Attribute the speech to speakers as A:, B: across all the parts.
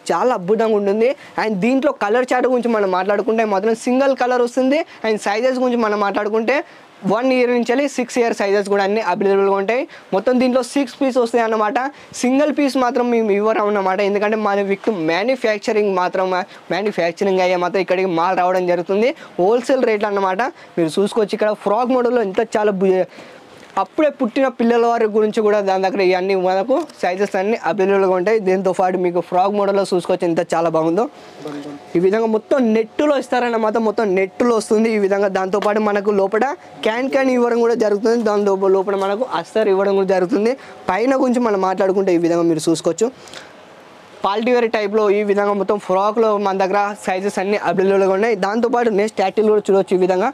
A: చాలా అద్భుతంగా ఉంటుంది అండ్ దీంట్లో కలర్ చార్ట్ గురించి మనం మాట్లాడుకుంటే మాత్రం సింగిల్ కలర్ వస్తుంది అండ్ సైజెస్ గురించి మనం మాట్లాడుకుంటే వన్ ఇయర్ నుంచి వెళ్ళి సిక్స్ ఇయర్ సైజెస్ కూడా అన్ని అవైలబుల్గా ఉంటాయి మొత్తం దీంట్లో సిక్స్ పీస్ వస్తాయి అన్నమాట సింగిల్ పీస్ మాత్రం మేము ఇవ్వరు అన్నమాట ఎందుకంటే మన విక్ మ్యానుఫ్యాక్చరింగ్ మాత్రం మ్యానుఫ్యాక్చరింగ్ అయ్యే మాత్రం ఇక్కడికి మాల్ రావడం జరుగుతుంది హోల్సేల్ రేట్లు అన్నమాట మీరు చూసుకోవచ్చు ఇక్కడ ఫ్రాక్ మోడల్లో ఇంత చాలా బు- అప్పుడే పుట్టిన పిల్లల వారి గురించి కూడా దాని దగ్గర ఇవన్నీ మనకు సైజెస్ అన్ని అవైలబుల్గా ఉంటాయి దీంతో పాటు మీకు ఫ్రాక్ మోడల్లో చూసుకోవచ్చు ఎంత చాలా బాగుందో ఈ విధంగా మొత్తం నెట్టులో ఇస్తారన్నమాట మొత్తం నెట్టులో వస్తుంది ఈ విధంగా దాంతోపాటు మనకు లోపల క్యాన్ క్యాన్ ఇవ్వడం కూడా జరుగుతుంది దాని లోపల లోపల మనకు అస్తర్ ఇవ్వడం కూడా జరుగుతుంది పైన గురించి మనం మాట్లాడుకుంటే ఈ విధంగా మీరు చూసుకోవచ్చు పాలిటీ వేర్ టైప్లో ఈ విధంగా మొత్తం ఫ్రాక్లో మన దగ్గర సైజెస్ అన్ని అవైలబుల్గా ఉన్నాయి దాంతోపాటు నెక్స్ట్ ట్యాటిల్ కూడా చూడవచ్చు ఈ విధంగా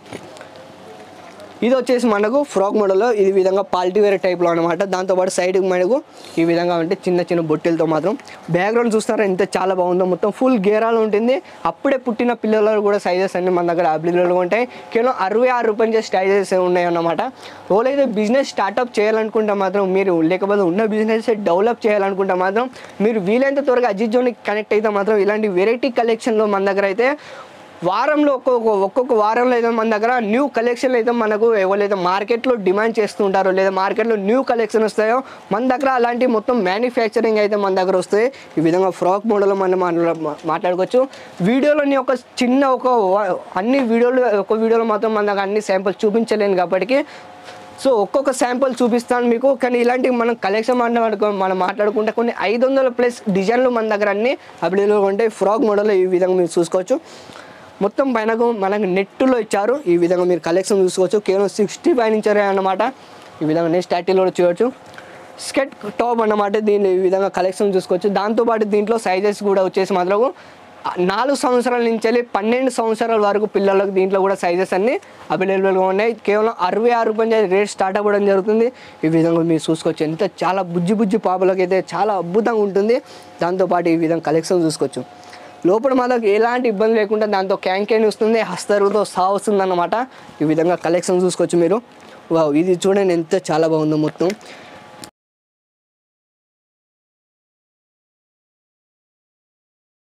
A: ఇది వచ్చేసి మనకు ఫ్రాక్ మోడల్లో ఈ విధంగా పాలిటీ వేర్ టైప్లో అనమాట దాంతోపాటు సైడ్కి మనకు ఈ విధంగా అంటే చిన్న చిన్న బొట్టెలతో మాత్రం బ్యాక్గ్రౌండ్ చూస్తారా ఎంత చాలా బాగుందో మొత్తం ఫుల్ గేరాలు ఉంటుంది అప్పుడే పుట్టిన పిల్లలు కూడా సైజెస్ అన్ని మన దగ్గర అవైలబుల్గా ఉంటాయి కేవలం అరవై ఆరు రూపాయల నుంచి సైజెస్ ఉన్నాయి అన్నమాట ఎవరైతే బిజినెస్ స్టార్ట్అప్ చేయాలనుకుంటే మాత్రం మీరు లేకపోతే ఉన్న బిజినెస్ డెవలప్ చేయాలనుకుంటే మాత్రం మీరు వీలైనంత త్వరగా అజిత్ జోన్కి కనెక్ట్ అయితే మాత్రం ఇలాంటి వెరైటీ కలెక్షన్లో మన దగ్గర అయితే వారంలో ఒక్కొక్క ఒక్కొక్క వారంలో అయితే మన దగ్గర న్యూ కలెక్షన్లు అయితే మనకు ఎవరైతే మార్కెట్లో డిమాండ్ చేస్తుంటారో లేదా మార్కెట్లో న్యూ కలెక్షన్ వస్తాయో మన దగ్గర అలాంటి మొత్తం మ్యానుఫ్యాక్చరింగ్ అయితే మన దగ్గర వస్తాయి ఈ విధంగా ఫ్రాక్ మోడల్లో మనం మాట్లా- మాట్లాడుకోవచ్చు వీడియోలోని ఒక చిన్న ఒక వ- అన్ని వీడియోలు ఒక వీడియోలో మాత్రం మన దగ్గర అన్ని శాంపుల్స్ చూపించలేను కాబట్టి సో ఒక్కొక్క శాంపుల్ చూపిస్తాను మీకు కానీ ఇలాంటి మనం కలెక్షన్ మాట్లాడుకో మనం మాట్లాడుకుంటే కొన్ని ఐదు వందల ప్లస్ డిజైన్లు మన దగ్గర అన్ని అవైలబుల్గా ఉంటాయి ఫ్రాక్ మోడల్ ఈ విధంగా మీరు చూసుకోవచ్చు మొత్తం పైనకు మనకు నెట్లో ఇచ్చారు ఈ విధంగా మీరు కలెక్షన్ చూసుకోవచ్చు కేవలం సిక్స్టీ ఫైవ్ నుంచి అన్నమాట ఈ విధంగా నెక్స్ట్ టాటిల్ కూడా చూడవచ్చు స్కెట్ టాప్ అన్నమాట దీని ఈ విధంగా కలెక్షన్ చూసుకోవచ్చు దాంతోపాటు దీంట్లో సైజెస్ కూడా వచ్చేసి మాత్రం నాలుగు సంవత్సరాల నుంచి వెళ్ళి పన్నెండు సంవత్సరాల వరకు పిల్లలకు దీంట్లో కూడా సైజెస్ అన్ని అవైలబుల్గా ఉన్నాయి కేవలం అరవై ఆరు రూపాయలు రేట్ స్టార్ట్ అవ్వడం జరుగుతుంది ఈ విధంగా మీరు చూసుకోవచ్చు ఎంత చాలా బుజ్జి బుజ్జి పాపలకి అయితే చాలా అద్భుతంగా ఉంటుంది దాంతోపాటు ఈ విధంగా కలెక్షన్ చూసుకోవచ్చు లోపల మనకు ఎలాంటి ఇబ్బంది లేకుండా దాంతో క్యాన్ క్యాన్ వస్తుంది హస్తరుతో సా వస్తుంది అన్నమాట ఈ విధంగా కలెక్షన్ చూసుకోవచ్చు మీరు వావ్ ఇది చూడండి ఎంత చాలా బాగుందో మొత్తం